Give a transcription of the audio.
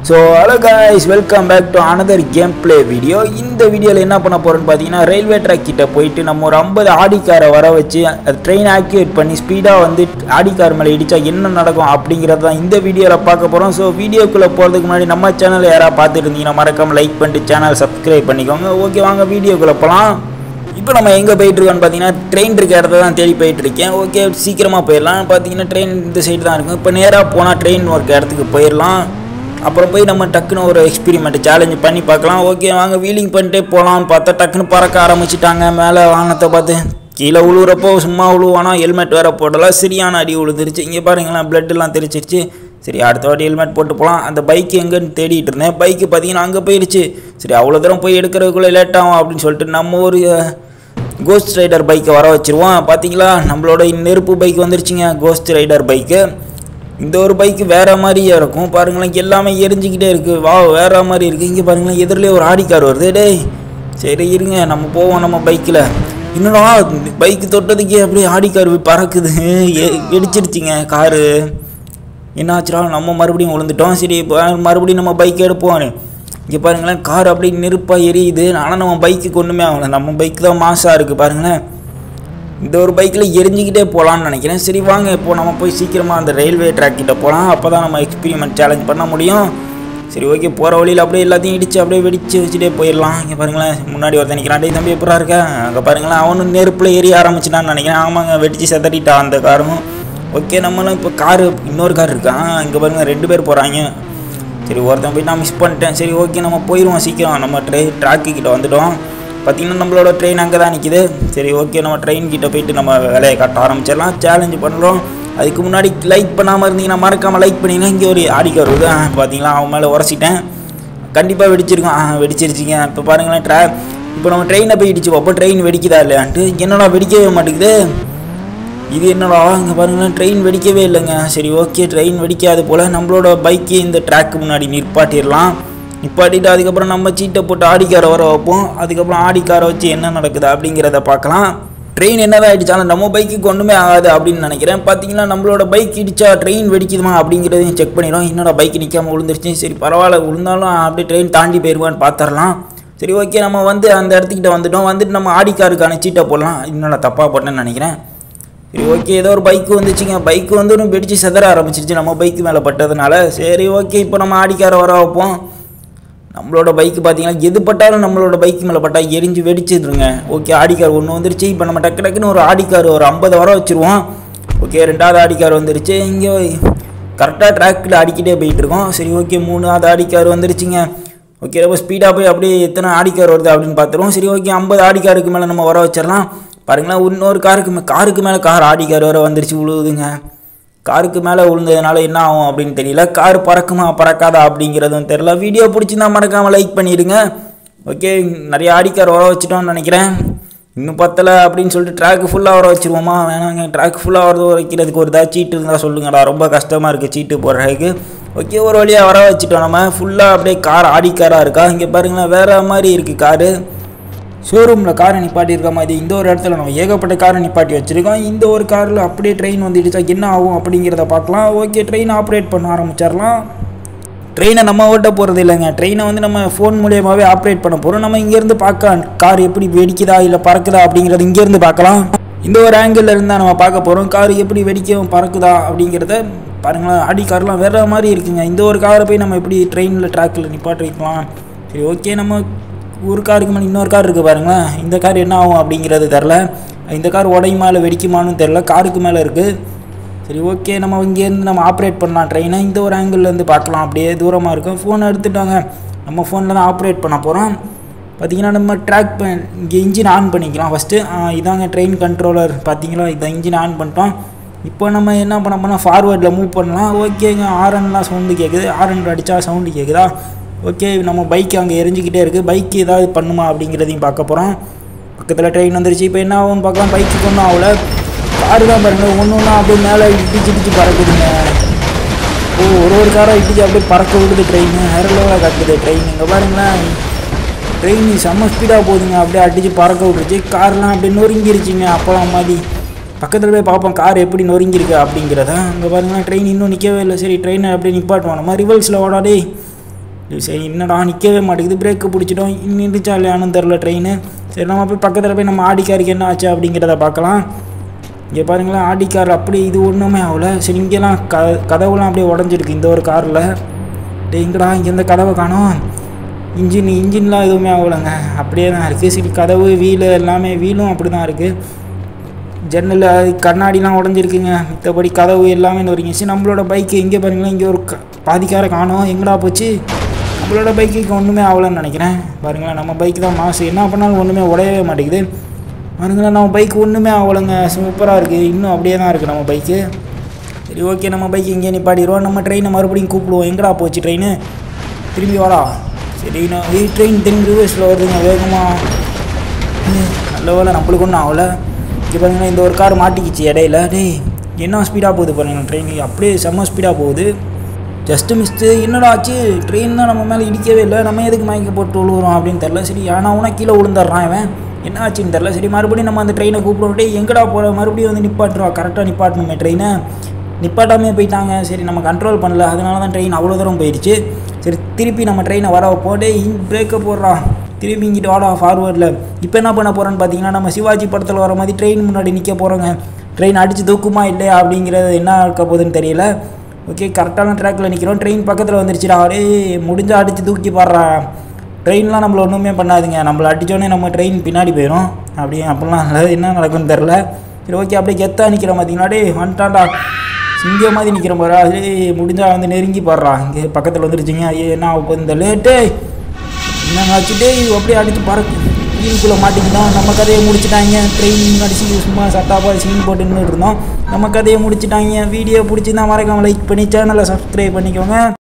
so hello guys welcome back to another game play video இந்த வீடியோவில் என்ன பண்ண போகிறோன்னு பார்த்தீங்கன்னா ரயில்வே ட்ராக் கிட்ட போயிட்டு நம்ம ஒரு ஐம்பது ஆடி காரை வர வச்சு அது ட்ரெயின் ஆக்டிவேட் பண்ணி ஸ்பீடாக வந்து ஆடி கார் மேலே இடித்தா என்ன நடக்கும் அப்படிங்கிறது தான் இந்த வீடியோவில் பார்க்க போகிறோம் ஸோ வீடியோக்குள்ளே போகிறதுக்கு முன்னாடி நம்ம சேனல் யாராவது பார்த்துட்டு இருந்தீங்கன்னா மறக்காம லைக் பண்ணிட்டு சேனல் சப்ஸ்கிரைப் பண்ணிக்கோங்க ஓகே வாங்க வீடியோக்குள்ளே போகலாம் இப்போ நம்ம எங்கே போயிட்டு இருக்கோம்னு பார்த்தீங்கன்னா ட்ரெயின் இருக்க இடத்த தான் தேடி போயிட்டு இருக்கேன் ஓகே சீக்கிரமாக போயிடலாம் பார்த்தீங்கன்னா ட்ரெயின் இந்த சைடு தான் இருக்கும் இப்போ நேராக போனால் ட்ரெயின் ஒர்க் இடத்துக்கு போயிடலாம் அப்புறம் போய் நம்ம டக்குன்னு ஒரு எக்ஸ்பெரிமெண்ட் சேலஞ்ச் பண்ணி பார்க்கலாம் ஓகே வாங்க வீலிங் பண்ணிட்டே போகலாம்னு பார்த்தா டக்குன்னு பறக்க ஆரம்பிச்சிட்டாங்க மேலே வானத்தை பார்த்து கீழே உழுவுறப்போ சும்மா உழுவானா ஹெல்மெட் வேற போடலாம் சரியான அடி உழுதுருச்சு இங்கே பாருங்களேன் blood எல்லாம் தெரிச்சிருச்சு சரி அடுத்த வாட்டி ஹெல்மெட் போட்டு போகலாம் அந்த பைக் எங்கன்னு தேடிட்டு இருந்தேன் பைக்கு பார்த்தீங்கன்னா அங்கே போயிடுச்சு சரி அவ்வளோ தூரம் போய் எடுக்கிறதுக்குள்ளே லேட் ஆகும் அப்படின்னு சொல்லிட்டு நம்ம ஒரு கோஸ்ட் ரைடர் பைக்கை வர வச்சிருவோம் பார்த்தீங்களா நம்மளோட நெருப்பு பைக் வந்துருச்சுங்க கோஸ்ட் ரைடர் பைக்கு இந்த ஒரு பைக்கு வேற மாதிரியே இருக்கும் பாருங்களேன் எல்லாமே எரிஞ்சுக்கிட்டே இருக்குது வா வேற மாதிரி இருக்குது இங்கே பாருங்களேன் எதிரிலே ஒரு ஆடி கார் வருது டேய் சரி இருங்க நம்ம போவோம் நம்ம பைக்கில் என்னடா பைக்கு தொட்டதுக்கே அப்படியே ஆடி கார் பறக்குது எ- வெடிச்சிருச்சுங்க காரு என்னாச்சுடா நம்ம மறுபடியும் விழுந்துட்டோம் சரி இப்போ மறுபடியும் நம்ம பைக் எடுப்போம் இங்கே பாருங்களேன் கார் அப்படியே நெருப்பாக எரியுது ஆனால் நம்ம பைக்குக்கு ஒன்றுமே ஆகலை நம்ம பைக் தான் மாசாக இருக்குது பாருங்களேன் இந்த ஒரு பைக்கில் எரிஞ்சிக்கிட்டே போகலான்னு நினைக்கிறேன் சரி வாங்க இப்போ நம்ம போய் சீக்கிரமாக அந்த ரயில்வே ட்ராக் கிட்ட போகலாம் அப்போ தான் நம்ம எக்ஸ்பெரிமெண்ட் சேலஞ்ச் பண்ண முடியும் சரி ஓகே போகிற வழியில் அப்படியே எல்லாத்தையும் இடித்து அப்படியே வெடித்து வச்சுட்டே போயிடலாம் இங்கே பாருங்களேன் முன்னாடி ஒருத்தன் நிற்கிறான் டேய் தம்பி எப்படா இருக்க அங்கே பாருங்களேன் அவனும் நெருப்பில் எரிய ஆரம்பிச்சிட்டான்னு நினைக்கிறேன் ஆமாங்க வெடித்து செதறிட்டான் அந்த காரும் ஓகே நம்மளும் இப்போ காரு இன்னொரு கார் இருக்கான் இங்கே பாருங்க ரெண்டு பேர் போகிறாங்க சரி ஒருத்தன் போய் நான் மிஸ் பண்ணிட்டேன் சரி ஓகே நம்ம போயிடுவோம் சீக்கிரம் நம்ம ட்ரெயின் ட்ராக்கு கிட்ட வந்துட்டோம் பார்த்தீங்கன்னா நம்மளோட ட்ரெயின் அங்கே தான் நிற்கிது சரி ஓகே நம்ம ட்ரெயின் கிட்ட போயிட்டு நம்ம வேலையை காட்ட ஆரம்பிச்சிடலாம் சேலஞ்சு பண்ணுறோம் அதுக்கு முன்னாடி லைக் பண்ணாமல் இருந்தீங்கன்னா மறக்காமல் லைக் பண்ணிங்கன்னா இங்கே ஒரு ஆடிக்கு வருது ஆ, பார்த்தீங்களா அவன் மேலே உரசிட்டேன் கண்டிப்பாக வெடிச்சிருக்கும் ஆ வெடிச்சிருச்சிங்க இப்போ பாருங்களேன் ட்ரா இப்போ நம்ம ட்ரெயினை போய் இடிச்சு பார்ப்போம் ட்ரெயின் வெடிக்குதா இல்லையான்ட்டு என்னடா வெடிக்கவே மாட்டேங்குது இது என்னடா இங்கே பாருங்களேன் ட்ரெயின் வெடிக்கவே இல்லைங்க சரி ஓகே ட்ரெயின் வெடிக்காது போல் நம்மளோட பைக்கு இந்த ட்ராக்கு முன்னாடி நிற்பாட்டிடலாம் நிப்பாட்டிட்டு அதுக்கப்புறம் நம்ம சீட்டை போட்டு ஆடிக்காரை வர வைப்போம் அதுக்கப்புறம் ஆடிக்காரை வச்சு என்ன நடக்குது அப்படிங்கிறத பார்க்கலாம் ட்ரெயின் என்னதான் ஆயிடுச்சாலும் நம்ம பைக்குக்கு ஒன்றுமே ஆகாது அப்படின்னு நினைக்கிறேன் பார்த்தீங்கன்னா நம்மளோட பைக் இடிச்சா ட்ரெயின் வெடிக்குதுமா அப்படிங்கிறதையும் செக் பண்ணிடும் என்னடா பைக் நிற்காம விழுந்துருச்சு சரி பரவாயில்ல விழுந்தாலும் அப்படியே ட்ரெயின் தாண்டி போயிடுவான்னு பார்த்துடலாம் சரி ஓகே நம்ம வந்து அந்த இடத்துக்கிட்ட வந்துட்டோம் வந்துட்டு நம்ம ஆடிக்காருக்கான சீட்டை போடலாம் இன்னும் தப்பாக போட்டேன்னு நினைக்கிறேன் சரி ஓகே ஏதோ ஒரு பைக்கு வந்துச்சுங்க பைக்கு வந்து இன்னும் வெடிச்சு செதற ஆரம்பிச்சிருச்சு நம்ம பைக்கு மேலே பட்டதுனால சரி ஓகே இப்போ நம்ம ஆடிக்கார வர வைப்போம் நம்மளோட பைக்கு பார்த்தீங்கன்னா எது பட்டாலும் நம்மளோட பைக்கு மேலே பட்டா எரிஞ்சு வெடிச்சிடுங்க ஓகே ஆடிக்கார் ஒன்று வந்துருச்சு இப்போ நம்ம டக்கு டக்குன்னு ஒரு ஆடிக்கார் ஒரு ஐம்பது வர வச்சுருவோம் ஓகே ரெண்டாவது ஆடிக்கார் வந்துருச்சு இங்கே கரெக்டாக ட்ராக்கில் அடிக்கிட்டே போயிட்டு இருக்கோம் சரி ஓகே மூணாவது ஆடிக்கார் வந்துருச்சுங்க ஓகே ரொம்ப ஸ்பீடாக போய் அப்படியே எத்தனை ஆடிக்கார் வருது அப்படின்னு பார்த்துருவோம் சரி ஓகே ஐம்பது ஆடிக்காருக்கு மேலே நம்ம வர வச்சிடலாம் பாருங்களேன் இன்னொரு காருக்கு மே காருக்கு மேலே கார் ஆடிக்கார் வர வந்துருச்சு விழுவுதுங்க காருக்கு மேலே விழுந்ததுனால என்ன ஆகும் அப்படின்னு தெரியல கார் பறக்குமா பறக்காதா அப்படிங்கிறதும் தெரியல வீடியோ பிடிச்சிருந்தா மறக்காமல் லைக் பண்ணிடுங்க ஓகே நிறைய ஆடிக்கார் வர வச்சுட்டோம்னு நினைக்கிறேன் இன்னும் பத்தலை அப்படின்னு சொல்லிட்டு ட்ராக் ஃபுல்லாக வர வச்சிருவோமா வேணாங்க ட்ராக் ஃபுல்லாக வர வைக்கிறதுக்கு ஒரு ஏதாவது சீட்டு இருந்தால் சொல்லுங்கடா ரொம்ப கஷ்டமாக இருக்குது சீட்டு போடுறதுக்கு ஓகே ஒரு வழியாக வர வச்சுட்டோம் நம்ம ஃபுல்லாக அப்படியே கார் ஆடிக்காராக இருக்கா இங்கே பாருங்களேன் வேறு மாதிரி இருக்குது காரு ஷோரூமில் காரை நிப்பாட்டி இருக்க மாதிரி இந்த ஒரு இடத்துல நம்ம ஏகப்பட்ட காரை நிப்பாட்டி வச்சுருக்கோம் இந்த ஒரு காரில் அப்படியே ட்ரெயின் வந்து இடிச்சா என்ன ஆகும் அப்படிங்கிறத பார்க்கலாம் ஓகே ட்ரெயின் ஆப்ரேட் பண்ண ஆரம்பிச்சிடலாம் ட்ரெயினை நம்ம ஓட்ட போகிறது இல்லைங்க ட்ரெயினை வந்து நம்ம ஃபோன் மூலியமாகவே ஆப்ரேட் பண்ண போகிறோம் நம்ம இங்கேருந்து பார்க்க கார் எப்படி வெடிக்குதா இல்லை பறக்குதா அப்படிங்கிறத இங்கேருந்து பார்க்கலாம் இந்த ஒரு ஆங்கிள் இருந்தால் நம்ம பார்க்க போகிறோம் கார் எப்படி வெடிக்கவும் பறக்குதா அப்படிங்கிறத பாருங்களேன் அடி கார்லாம் வேற மாதிரி இருக்குங்க இந்த ஒரு காரை போய் நம்ம எப்படி ட்ரெயினில் ட்ராக்கில் நிப்பாட்டி வைக்கலாம் சரி ஓகே நம்ம ஒரு காருக்கு மேலே இன்னொரு கார் இருக்குது பாருங்களேன் இந்த கார் என்ன ஆகும் அப்படிங்கிறது தெரில இந்த கார் உடையுமா இல்லை வெடிக்குமான்னு தெரில காருக்கு மேலே இருக்குது சரி ஓகே நம்ம இங்கேருந்து நம்ம ஆப்ரேட் பண்ணலாம் ட்ரெயினை இந்த ஒரு ஆங்கிள்லேருந்து பார்க்கலாம் அப்படியே தூரமாக இருக்கும் ஃபோனை எடுத்துட்டாங்க நம்ம ஃபோனில் தான் ஆப்ரேட் பண்ண போகிறோம் பார்த்தீங்கன்னா நம்ம ட்ராக் இங்கே இன்ஜின் ஆன் பண்ணிக்கலாம் ஃபஸ்ட்டு இதாங்க ட்ரெயின் கண்ட்ரோலர் பார்த்தீங்களா இதை இன்ஜின் ஆன் பண்ணிட்டோம் இப்போ நம்ம என்ன பண்ண போனால் ஃபார்வேர்டில் மூவ் பண்ணலாம் ஓகேங்க ஆரன்லாம் சவுண்டு கேட்குது ஆரன் அடித்தா சவுண்டு கேட்குதா ஓகே நம்ம பைக் அங்கே எரிஞ்சிக்கிட்டே இருக்குது பைக் ஏதாவது பண்ணுமா அப்படிங்கிறதையும் பார்க்க போகிறோம் பக்கத்தில் ட்ரெயின் வந்துருச்சு இப்போ என்ன ஆகும்னு பார்க்கலாம் பைக்கு ஒன்றும் ஆகல காரு தான் பாருங்க ஒன்று ஒன்றா அப்படியே மேலே இடிச்சு இடிச்சு பறக்குதுங்க ஓ ஒரு ஒரு காராக இடிச்சு அப்படியே பறக்க விடுது ட்ரெயின் வேற லெவலாக கட்டுது ட்ரெயின் இங்கே பாருங்களேன் ட்ரெயின் செம்ம ஸ்பீடாக போகுதுங்க அப்படியே அடிச்சு பறக்க விட்டுருச்சு கார்லாம் அப்படியே நொறுங்கிருச்சுங்க அப்போலாம் மாதிரி பக்கத்தில் போய் பார்ப்போம் கார் எப்படி நொறுங்கிருக்கு அப்படிங்கிறத அங்கே பாருங்களேன் ட்ரெயின் இன்னும் நிற்கவே இல்லை சரி ட்ரெயினை அப்படியே நிப்பாட்டுவோம் நம்ம ரிவல்ஸில் ஓடாடே சரி என்னடா நிற்கவே மாட்டேங்குது பிரேக்கு பிடிச்சிட்டோம் நின்றுச்சா இல்லையானு தெரில ட்ரெயின் சரி நம்ம போய் பக்கத்தில் போய் நம்ம ஆடிக்காருக்கு என்ன ஆச்சு அப்படிங்கிறத பார்க்கலாம் இங்கே பாருங்களேன் ஆடி கார் அப்படி இது ஒன்றுமே ஆகல சரி இங்கெல்லாம் க கதவுலாம் அப்படியே உடஞ்சிருக்கு இந்த ஒரு காரில் டே இங்கடா இங்கே இந்த கதவை காணோம் இன்ஜின் இன்ஜின்லாம் எதுவுமே ஆகலைங்க அப்படியே தான் இருக்குது சரி கதவு வீலு எல்லாமே வீலும் அப்படி தான் இருக்குது ஜன்னல் அது கண்ணாடிலாம் உடஞ்சிருக்குங்க மித்தபடி கதவு எல்லாமே நொறுங்க சரி நம்மளோட பைக்கு இங்கே பாருங்களேன் இங்கே ஒரு க பாதிக்கார காணோம் எங்கடா போச்சு நம்மளோட பைக்குக்கு ஒன்றுமே ஆகலைன்னு நினைக்கிறேன் பாருங்களேன் நம்ம பைக் தான் மாசு என்ன பண்ணாலும் ஒன்றுமே உடையவே மாட்டேங்குது பாருங்களேன் நம்ம பைக் ஒன்றுமே ஆகலைங்க சூப்பராக இருக்குது இன்னும் அப்படியே தான் இருக்குது நம்ம பைக்கு சரி ஓகே நம்ம பைக் இங்கே நிப்பாட்டிடுவோம் நம்ம ட்ரெயினை மறுபடியும் கூப்பிடுவோம் எங்கடா போச்சு ட்ரெயின் திரும்பி வாடா சரி நான் ட்ரெயின் திரும்பி ரிவர்ஸில் வருதுங்க வேகமாக நல்ல வேலை நம்மளுக்கு ஒன்றும் ஆகலை இங்கே பாருங்கன்னா இந்த ஒரு கார் மாட்டிக்கிச்சு இடையில டேய் என்ன ஸ்பீடாக போகுது பாருங்க ட்ரெயின் அப்படியே செம்ம ஸ்பீடாக போகுது ஜஸ்ட்டு மிஸ்ட்டு என்னடா ஆச்சு ட்ரெயின் தான் நம்ம மேலே இடிக்கவே இல்லை நம்ம எதுக்கு மயக்க போட்டு விழுவுறோம் அப்படின்னு தெரில சரி ஆனால் கீழே விழுந்துடுறான் இவன் என்ன ஆச்சுன்னு தெரில சரி மறுபடியும் நம்ம அந்த ட்ரெயினை கூப்பிடுவோம் டேய் எங்கடா போகிற மறுபடியும் வந்து நிப்பாட்டுறா கரெக்டாக நிப்பாட்டணுமே ட்ரெயினை நிப்பாட்டாமே போயிட்டாங்க சரி நம்ம கண்ட்ரோல் பண்ணல அதனால தான் ட்ரெயின் அவ்வளோ தூரம் போயிடுச்சு சரி திருப்பி நம்ம ட்ரெயினை வர போட்டே பிரேக்கை போடுறா திரும்பி இங்கிட்டு வாடா ஃபார்வர்டில் இப்போ என்ன பண்ண போகிறோன்னு பார்த்தீங்கன்னா நம்ம சிவாஜி படத்தில் வர மாதிரி ட்ரெயின் முன்னாடி நிற்க போகிறோங்க ட்ரெயின் அடித்து தூக்குமா இல்லையா அப்படிங்கிறது என்ன இருக்க போகுதுன்னு தெரியல ஓகே கரெக்டான ட்ராக்கில் நிற்கிறோம் ட்ரெயின் பக்கத்தில் வந்துருச்சுடா அரே முடிஞ்சால் அடித்து தூக்கி பாடுறா ட்ரெயின்லாம் நம்மள ஒன்றுமே பண்ணாதுங்க நம்மளை அடித்தோடனே நம்ம ட்ரெயின் பின்னாடி போயிடும் அப்படியே அப்படிலாம் இல்லை என்ன நடக்கும்னு தெரில சரி ஓகே அப்படியே கெத்தாக நிற்கிறோம் பார்த்தீங்கன்னா டே வந்துட்டான்டா சிங்க மாதிரி நிற்கிற பாரு அதே முடிஞ்சால் வந்து நெருங்கி பாடுறா இங்கே பக்கத்தில் வந்துருச்சுங்க ஐயோ என்ன ஆக போகுது இந்த லேட்டே என்னங்க வச்சுட்டு அப்படியே அடித்து பறக்கு வீலுக்குள்ளே மாட்டிக்கிட்டோம் நம்ம கதையை முடிச்சிட்டாங்க ட்ரெயின் அடிச்சு சும்மா சட்டாப்பா சீன் போட்டு நின்றுட்டு இருந்தோம் நம்ம கதையை முடிச்சிட்டாங்க வீடியோ பிடிச்சிருந்தா மறக்காம லைக் பண்ணி சேனலை சப்ஸ்கிரைப் பண்ணிக்கோங்க